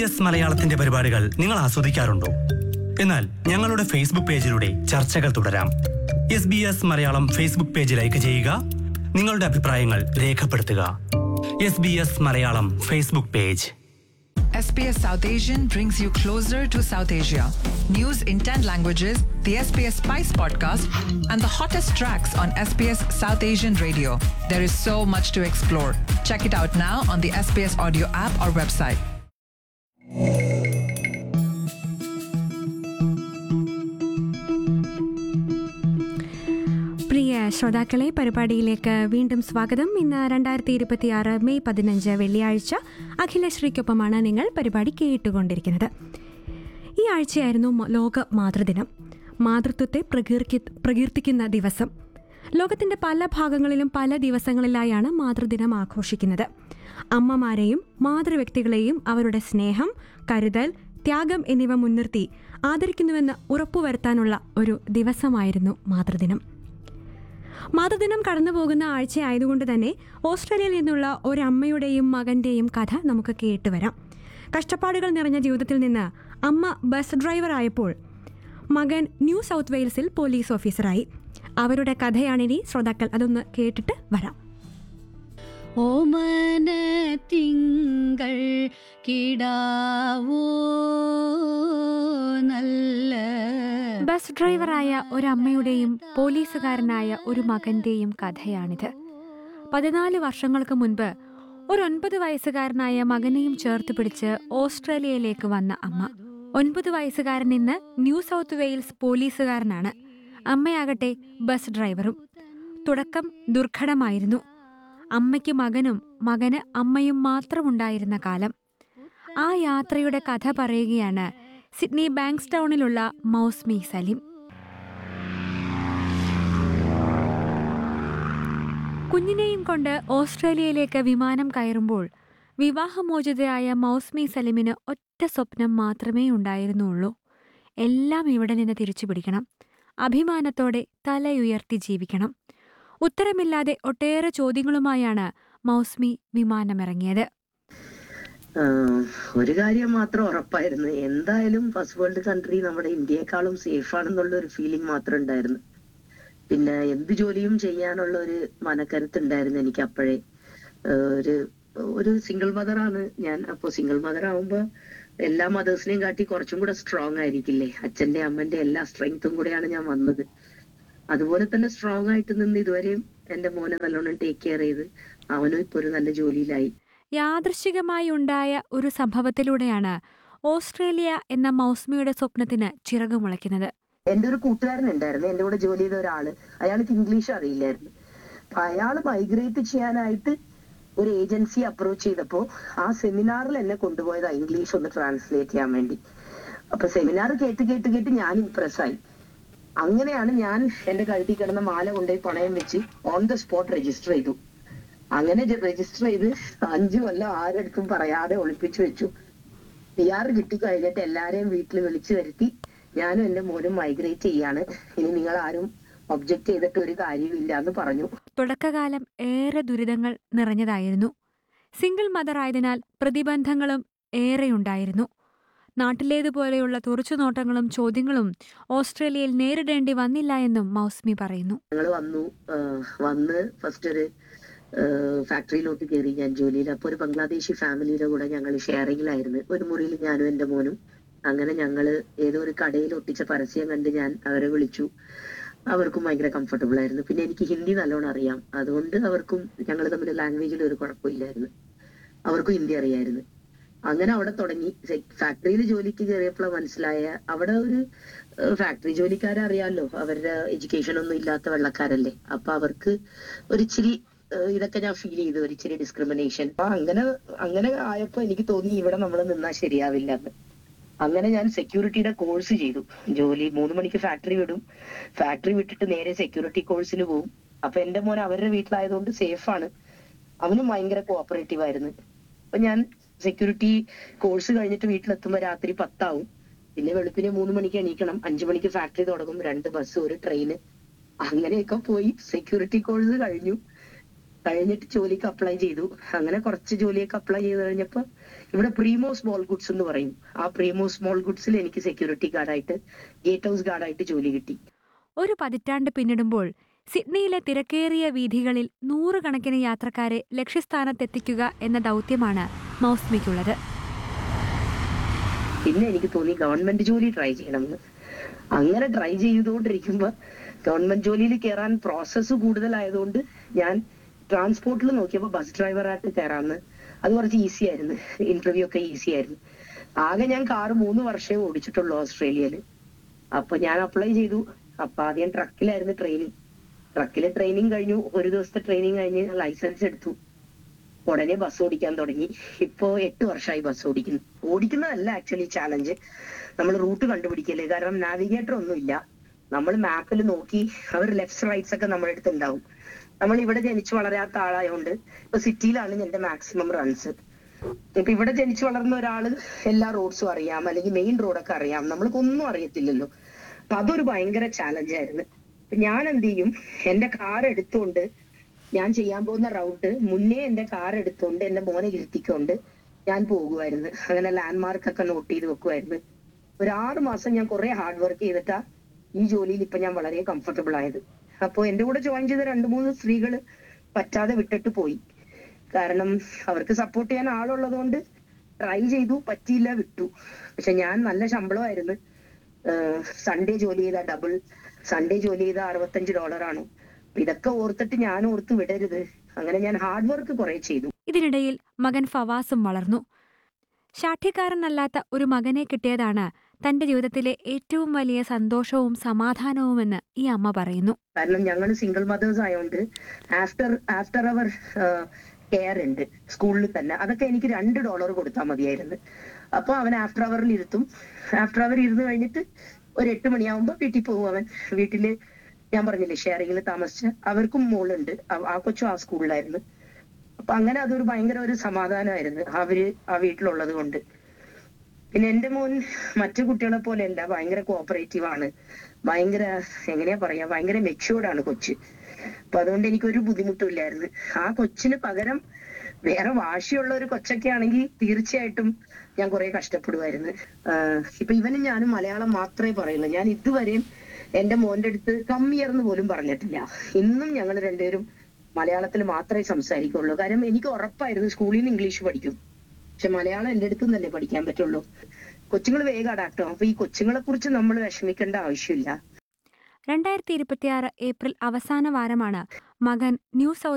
S മലയാളത്തിന്റെ പരിപാടികൾ നിങ്ങൾ ആസ്വദിക്കാറുണ്ടോ എന്നാൽ ഞങ്ങളുടെ ഫേസ്ബുക്ക് പേജിലൂടെ ചർച്ചകൾ തുടരാം S B S Malayalam Facebook page like ചെയ്യുക നിങ്ങളുടെ അഭിപ്രായങ്ങൾ രേഖപ്പെടുത്തുക S B S Malayalam Facebook page SBS South Asian brings you closer to South Asia. News in 10 languages, the SBS Spice podcast, and the hottest tracks on SBS South Asian radio. There is so much to explore. Check it out now on the SBS audio app or website. പ്രിയ ശ്രോതാക്കളെ പരിപാടിയിലേക്ക് വീണ്ടും സ്വാഗതം ഇന്ന് രണ്ടായിരത്തി ഇരുപത്തിയാറ് May പതിനഞ്ച് വെള്ളിയാഴ്ച അഖിലശ്രീക്കൊപ്പമാണ് നിങ്ങൾ പരിപാടി കേട്ടുകൊണ്ടിരിക്കുന്നത് ഈ ആഴ്ചയായിരുന്നു മ- ലോക മാതൃദിനം മാതൃത്വത്തെ പ്രകീർത്തി പ്രകീർത്തിക്കുന്ന ദിവസം ലോകത്തിൻ്റെ പല ഭാഗങ്ങളിലും പല ദിവസങ്ങളിലായാണ് മാതൃദിനം ആഘോഷിക്കുന്നത് അമ്മമാരെയും മാതൃവ്യക്തികളെയും അവരുടെ സ്നേഹം കരുതൽ ത്യാഗം എന്നിവ മുൻനിർത്തി ആദരിക്കുന്നുവെന്ന് ഉറപ്പുവരുത്താനുള്ള ഒരു ദിവസമായിരുന്നു മാതൃദിനം മാതൃദിനം കടന്നു പോകുന്ന ആഴ്ചയായതുകൊണ്ട് തന്നെ ഓസ്ട്രേലിയയിൽ നിന്നുള്ള ഒരമ്മയുടെയും മകൻ്റെയും കഥ നമുക്ക് കേട്ടുവരാം കഷ്ടപ്പാടുകൾ നിറഞ്ഞ ജീവിതത്തിൽ നിന്ന് അമ്മ ബസ് ഡ്രൈവറായപ്പോൾ മകൻ ന്യൂ സൗത്ത് വെയിൽസിൽ പോലീസ് ഓഫീസറായി അവരുടെ കഥയാണിനി ശ്രോതാക്കൾ അതൊന്ന് കേട്ടിട്ട് വരാം ഓമന തിങ്കൾ കിടാവോ നല്ല ബസ് ഡ്രൈവറായ ഒരമ്മയുടെയും പോലീസുകാരനായ ഒരു മകന്റെയും കഥയാണിത് പതിനാല് വർഷങ്ങൾക്ക് മുൻപ് ഒരു ഒൻപത് വയസ്സുകാരനായ മകനെയും ചേർത്ത് പിടിച്ച് ഓസ്ട്രേലിയയിലേക്ക് വന്ന അമ്മ ഒൻപത് വയസ്സുകാരൻ ഇന്ന് ന്യൂ സൗത്ത് വെയിൽസ് പോലീസുകാരനാണ് അമ്മയാകട്ടെ ബസ് ഡ്രൈവറും തുടക്കം ദുർഘടമായിരുന്നു അമ്മയ്ക്ക് മകനും മകന് അമ്മയും മാത്രമുണ്ടായിരുന്ന കാലം ആ യാത്രയുടെ കഥ പറയുകയാണ് സിഡ്നി ബാങ്ക്സ്റ്റൗണിലുള്ള മൗസ്മി സലിം കുഞ്ഞിനെയും കൊണ്ട് ഓസ്ട്രേലിയയിലേക്ക് വിമാനം കയറുമ്പോൾ വിവാഹമോചിതയായ മൗസ്മി സലിമിന് ഒറ്റ സ്വപ്നം മാത്രമേ ഉണ്ടായിരുന്നുള്ളൂ എല്ലാം ഇവിടെ നിന്ന് തിരിച്ചു പിടിക്കണം അഭിമാനത്തോടെ തലയുയർത്തി ജീവിക്കണം ഉത്തരമില്ലാതെ ഒട്ടേറെ ചോദ്യങ്ങളുമായാണ് മൗസ്മി വിമാനമിറങ്ങിയത് ആഹ് ഒരു കാര്യം മാത്രം ഉറപ്പായിരുന്നു എന്തായാലും ഫസ്റ്റ് വേൾഡ് കൺട്രി നമ്മുടെ ഇന്ത്യയെക്കാളും സേഫ് ആണെന്നുള്ള ഒരു ഫീലിംഗ് മാത്രം ഉണ്ടായിരുന്നു പിന്നെ എന്ത് ജോലിയും ചെയ്യാനുള്ള ഒരു മനക്കരുത്ത് ഉണ്ടായിരുന്നു എനിക്ക് അപ്പോഴേ ആഹ് ഒരു ഒരു സിംഗിൾ മദർ ആണ് ഞാൻ അപ്പോ സിംഗിൾ മദർ ആവുമ്പോ എല്ലാ മദേഴ്സിനെയും കാട്ടി കുറച്ചും കൂടെ സ്ട്രോങ് ആയിരിക്കില്ലേ അച്ഛന്റെ അമ്മന്റെ എല്ലാ സ്ട്രെങ്ത്തും കൂടെയാണ് ഞാൻ വന്നത് അതുപോലെ തന്നെ സ്ട്രോങ് ആയിട്ട് നിന്ന് ഇതുവരെയും എന്റെ മോനെ നല്ലോണം ടേക്ക് കെയർ ചെയ്ത് അവനും ഇപ്പൊ ഒരു നല്ല ജോലിയിലായി യാദൃശികമായി ഉണ്ടായ ഒരു സംഭവത്തിലൂടെയാണ് ഓസ്ട്രേലിയ എന്ന മൗസ്മിയുടെ സ്വപ്നത്തിന് ചിറകു മുളയ്ക്കുന്നത് എന്റെ ഒരു കൂട്ടുകാരൻ ഉണ്ടായിരുന്നു എന്റെ കൂടെ ജോലി ചെയ്ത ഒരാള് അയാൾക്ക് ഇംഗ്ലീഷ് അറിയില്ലായിരുന്നു അപ്പൊ അയാള് മൈഗ്രേറ്റ് ചെയ്യാനായിട്ട് ഒരു ഏജൻസി അപ്രോച്ച് ചെയ്തപ്പോ ആ സെമിനാറിൽ എന്നെ കൊണ്ടുപോയതാ ഇംഗ്ലീഷ് ഒന്ന് ട്രാൻസ്ലേറ്റ് ചെയ്യാൻ വേണ്ടി അപ്പൊ സെമിനാർ കേട്ട് കേട്ട് കേട്ട് ഞാൻ ഇംപ്രസ് ആയി അങ്ങനെയാണ് ഞാൻ എന്റെ കഴുത്തിൽ കിടന്ന മാല കൊണ്ടുപോയി പണയം വെച്ച് ഓൺ ദ സ്പോട്ട് രജിസ്റ്റർ ചെയ്തു അങ്ങനെ രജിസ്റ്റർ ചെയ്ത് അഞ്ചു കൊല്ലം ആരടുത്തും പറയാതെ ഒളിപ്പിച്ചു വെച്ചു പി ആർ കിട്ടി കഴിഞ്ഞിട്ട് എല്ലാരെയും വീട്ടിൽ വിളിച്ചു വരുത്തി ഞാനും എന്റെ മോനും മൈഗ്രേറ്റ് ചെയ്യാണ് ഇനി നിങ്ങൾ ആരും ഒബ്ജക്ട് ചെയ്തിട്ട് ഒരു കാര്യമില്ല എന്ന് പറഞ്ഞു തുടക്കകാലം ഏറെ ദുരിതങ്ങൾ നിറഞ്ഞതായിരുന്നു സിംഗിൾ മദർ ആയതിനാൽ പ്രതിബന്ധങ്ങളും ഏറെയുണ്ടായിരുന്നു നാട്ടിലേതുപോലെയുള്ള തുറച്ചുനോട്ടങ്ങളും ചോദ്യങ്ങളും ഓസ്ട്രേലിയയിൽ നേരിടേണ്ടി വന്നില്ല എന്നും മൗസ്മി പറയുന്നു ഞങ്ങൾ വന്നു ആഹ് വന്ന് ഫസ്റ്റ് ഒരു ഫാക്ടറിയിലോട്ട് കയറി ഞാൻ ജോലിയിൽ അപ്പൊ ഒരു ബംഗ്ലാദേശി ഫാമിലിയുടെ കൂടെ ഞങ്ങൾ ഷെയറിങ്ങിലായിരുന്നു ഒരു മുറിയിൽ ഞാനും എന്റെ മോനും അങ്ങനെ ഞങ്ങള് ഏതോ ഒരു കടയിൽ ഒട്ടിച്ച പരസ്യം കണ്ട് ഞാൻ അവരെ വിളിച്ചു അവർക്കും ഭയങ്കര കംഫർട്ടബിൾ ആയിരുന്നു പിന്നെ എനിക്ക് ഹിന്ദി നല്ലോണം അറിയാം അതുകൊണ്ട് അവർക്കും ഞങ്ങൾ തമ്മിൽ ലാംഗ്വേജിൽ ഒരു കുഴപ്പമില്ലായിരുന്നു അവർക്കും ഹിന്ദി അറിയായിരുന്നു അങ്ങനെ അവിടെ തുടങ്ങി ഫാക്ടറിയിൽ ജോലിക്ക് കയറിയപ്പോഴാണ് മനസ്സിലായ അവിടെ ഒരു ഫാക്ടറി ജോലിക്കാരെ അറിയാമല്ലോ അവരുടെ എഡ്യൂക്കേഷൻ ഒന്നും ഇല്ലാത്ത വെള്ളക്കാരല്ലേ അപ്പൊ അവർക്ക് ഒരു ഇച്ചിരി ഏഹ് ഇതൊക്കെ ഞാൻ ഫീൽ ചെയ്തു ഒരു ഇച്ചിരി ഡിസ്ക്രിമിനേഷൻ അപ്പൊ അങ്ങനെ അങ്ങനെ ആയപ്പോ എനിക്ക് തോന്നി ഇവിടെ നമ്മൾ നിന്നാൽ ശരിയാവില്ല എന്ന് അങ്ങനെ ഞാൻ സെക്യൂരിറ്റിയുടെ കോഴ്സ് ചെയ്തു ജോലി മൂന്ന് മണിക്ക് ഫാക്ടറി വിടും ഫാക്ടറി വിട്ടിട്ട് നേരെ സെക്യൂരിറ്റി കോഴ്സിന് പോകും അപ്പൊ എന്റെ മോൻ അവരുടെ വീട്ടിലായതുകൊണ്ട് സേഫ് ആണ് അവനും ഭയങ്കര കോപ്പറേറ്റീവ് ആയിരുന്നു അപ്പൊ ഞാൻ സെക്യൂരിറ്റി കോഴ്സ് കഴിഞ്ഞിട്ട് വീട്ടിലെത്തുമ്പോ രാത്രി പത്താവും പിന്നെ വെളുപ്പിനെ മൂന്ന് മണിക്ക് എണീക്കണം അഞ്ചു മണിക്ക് ഫാക്ടറി തുടങ്ങും രണ്ട് ബസ് ഒരു ട്രെയിന് അങ്ങനെയൊക്കെ പോയി സെക്യൂരിറ്റി കോഴ്സ് കഴിഞ്ഞു കഴിഞ്ഞിട്ട് ജോലിക്ക് അപ്ലൈ ചെയ്തു അങ്ങനെ കുറച്ച് ജോലിയൊക്കെ അപ്ലൈ ചെയ്ത് കഴിഞ്ഞപ്പോ ഇവിടെ പ്രീമോ സ്മോൾ ഗുഡ്സ് എന്ന് പറയും ആ പ്രീമോ സ്മോൾ ഗുഡ്സിൽ എനിക്ക് സെക്യൂരിറ്റി ഗാർഡായിട്ട് ഗേറ്റ് ഹൗസ് ഗാർഡായിട്ട് ജോലി കിട്ടി ഒരു പതിറ്റാണ്ട് പിന്നിടുമ്പോൾ സിഡ്നിയിലെ തിരക്കേറിയ വീഥികളിൽ നൂറുകണക്കിന് യാത്രക്കാരെ ലക്ഷ്യസ്ഥാനത്തെത്തിക്കുക എന്ന ദൗത്യമാണ് മൗസ്മിക്കുള്ളത് പിന്നെ എനിക്ക് തോന്നി ഗവൺമെന്റ് ജോലി ട്രൈ ചെയ്യണമെന്ന് അങ്ങനെ ട്രൈ ചെയ്തുകൊണ്ടിരിക്കുമ്പോ ഗവൺമെന്റ് ജോലിയിൽ കയറാൻ പ്രോസസ്സ് കൂടുതലായതുകൊണ്ട് ഞാൻ ട്രാൻസ്പോർട്ടിൽ നോക്കിയപ്പോൾ ബസ് ഡ്രൈവറായിട്ട് കയറാന്ന് അത് കുറച്ച് ഈസി ആയിരുന്നു ഇന്റർവ്യൂ ഒക്കെ ഈസി ആയിരുന്നു ആകെ ഞാൻ കാറ് മൂന്ന് വർഷമേ ഓടിച്ചിട്ടുള്ളൂ ഓസ്ട്രേലിയയിൽ അപ്പൊ ഞാൻ അപ്ലൈ ചെയ്തു അപ്പൊ ആദ്യം ട്രക്കിലായിരുന്നു ട്രെയിനിങ് ട്രക്കിലെ ട്രെയിനിങ് കഴിഞ്ഞു ഒരു ദിവസത്തെ ട്രെയിനിങ് കഴിഞ്ഞ് ലൈസൻസ് എടുത്തു ഉടനെ ബസ് ഓടിക്കാൻ തുടങ്ങി ഇപ്പോ എട്ട് വർഷമായി ബസ് ഓടിക്കുന്നു ഓടിക്കുന്നതല്ല ആക്ച്വലി ചാലഞ്ച് നമ്മൾ റൂട്ട് കണ്ടുപിടിക്കല് കാരണം നാവിഗേറ്റർ ഒന്നുമില്ല നമ്മൾ മാപ്പിൽ നോക്കി അവർ ലെഫ്റ്റ് റൈറ്റ്സ് ഒക്കെ നമ്മുടെ അടുത്ത് ഉണ്ടാവും നമ്മൾ ഇവിടെ ജനിച്ചു വളരാത്ത ആളായതുകൊണ്ട് ഇപ്പൊ സിറ്റിയിലാണ് എന്റെ മാക്സിമം റൺസ് ഇപ്പൊ ഇവിടെ ജനിച്ചു വളർന്ന ഒരാള് എല്ലാ റോഡ്സും അറിയാം അല്ലെങ്കിൽ മെയിൻ റോഡൊക്കെ അറിയാം നമ്മൾക്ക് ഒന്നും അറിയത്തില്ലല്ലോ അപ്പൊ അതൊരു ഭയങ്കര ചാലഞ്ച് ആയിരുന്നു അപ്പൊ ഞാൻ എന്ത് ചെയ്യും എന്റെ കാർ എടുത്തുകൊണ്ട് ഞാൻ ചെയ്യാൻ പോകുന്ന റൗട്ട് മുന്നേ എന്റെ കാർ എടുത്തുകൊണ്ട് എന്റെ മോനെ ഇരുത്തിക്കൊണ്ട് ഞാൻ പോകുമായിരുന്നു അങ്ങനെ ലാൻഡ്മാർക്ക് ഒക്കെ നോട്ട് ചെയ്ത് വെക്കുമായിരുന്നു ഒരു ആറ് മാസം ഞാൻ കുറെ ഹാർഡ് വർക്ക് ചെയ്തിട്ടാ ഈ ജോലിയിൽ ഇപ്പൊ ഞാൻ വളരെ കംഫർട്ടബിൾ ആയത് അപ്പോ എന്റെ കൂടെ ജോയിൻ ചെയ്ത രണ്ട് മൂന്ന് സ്ത്രീകൾ പറ്റാതെ വിട്ടിട്ട് പോയി കാരണം അവർക്ക് സപ്പോർട്ട് ചെയ്യാൻ ആളുള്ളത് കൊണ്ട് ട്രൈ ചെയ്തു പറ്റിയില്ല വിട്ടു പക്ഷെ ഞാൻ നല്ല ശമ്പളമായിരുന്നു സൺഡേ ജോലി ചെയ്ത ഡബിൾ സൺഡേ ജോലി ചെയ്ത അറുപത്തഞ്ച് ഡോളറാണ് ഇതൊക്കെ ഓർത്തിട്ട് ഞാൻ ഓർത്ത് വിടരുത് അങ്ങനെ ഞാൻ ഹാർഡ് വർക്ക് കുറെ ചെയ്തു ഇതിനിടയിൽ മകൻ ഫവാസും വളർന്നു ശാഠ്യക്കാരനല്ലാത്ത ഒരു മകനെ കിട്ടിയതാണ് തന്റെ ജീവിതത്തിലെ ഏറ്റവും വലിയ സന്തോഷവും സമാധാനവുമെന്ന് ഈ അമ്മ പറയുന്നു കാരണം ഞങ്ങൾ സിംഗിൾ മദേഴ്സ് ആയതുകൊണ്ട് ആഫ്റ്റർ ആഫ്റ്റർ അവർ കെയർ ഉണ്ട് സ്കൂളിൽ തന്നെ അതൊക്കെ എനിക്ക് രണ്ട് ഡോളർ കൊടുത്താൽ മതിയായിരുന്നു അപ്പൊ അവൻ ആഫ്റ്റർ അവറിൽ ഇരുത്തും ആഫ്റ്റർ അവർ ഇരുന്ന് കഴിഞ്ഞിട്ട് ഒരു എട്ട് മണിയാവുമ്പോ വീട്ടിൽ പോകും അവൻ വീട്ടില് ഞാൻ പറഞ്ഞില്ലേ ഷെയറിങ്ങിൽ താമസിച്ച് അവർക്കും മോളുണ്ട് ആ- ആ കൊച്ചും ആ സ്കൂളിലായിരുന്നു അപ്പൊ അങ്ങനെ അതൊരു ഭയങ്കര ഒരു സമാധാനമായിരുന്നു അവര് ആ വീട്ടിലുള്ളത് കൊണ്ട് പിന്നെ എന്റെ മോൻ മറ്റു കുട്ടികളെ പോലെയല്ല ഭയങ്കര കോപ്പറേറ്റീവ് ആണ് ഭയങ്കര എങ്ങനെയാ പറയാ ഭയങ്കര മെച്യൂർഡ് ആണ് കൊച്ച് അപ്പൊ അതുകൊണ്ട് എനിക്ക് ഒരു ബുദ്ധിമുട്ടും ഇല്ലായിരുന്നു ആ കൊച്ചിന് പകരം വേറെ വാശിയുള്ള ഒരു കൊച്ചൊക്കെ ആണെങ്കിൽ തീർച്ചയായിട്ടും ഞാൻ കുറെ കഷ്ടപ്പെടുമായിരുന്നു ആഹ് ഇപ്പൊ ഇവനും ഞാനും മലയാളം മാത്രമേ പറയുള്ളൂ ഞാൻ ഇതുവരെയും എന്റെ മോന്റെ അടുത്ത് കമ്മിയർന്ന് പോലും പറഞ്ഞിട്ടില്ല ഇന്നും ഞങ്ങൾ രണ്ടുപേരും മലയാളത്തിൽ മാത്രമേ സംസാരിക്കുള്ളൂ കാരണം എനിക്ക് ഉറപ്പായിരുന്നു സ്കൂളിൽ നിന്ന് ഇംഗ്ലീഷ് പഠിക്കും പക്ഷെ മലയാളം എന്റെ അടുത്ത് തന്നെ പഠിക്കാൻ പറ്റുള്ളൂ കൊച്ചുങ്ങൾ വേഗം അഡാപ്റ്റ് ആവും അപ്പൊ ഈ കൊച്ചുങ്ങളെ കുറിച്ച് നമ്മൾ വിഷമിക്കേണ്ട ആവശ്യമില്ല രണ്ടായിരത്തി ഇരുപത്തിയാറ് ഏപ്രിൽ അവസാന വാരമാണ് മകൻ ന്യൂ സൗത്ത്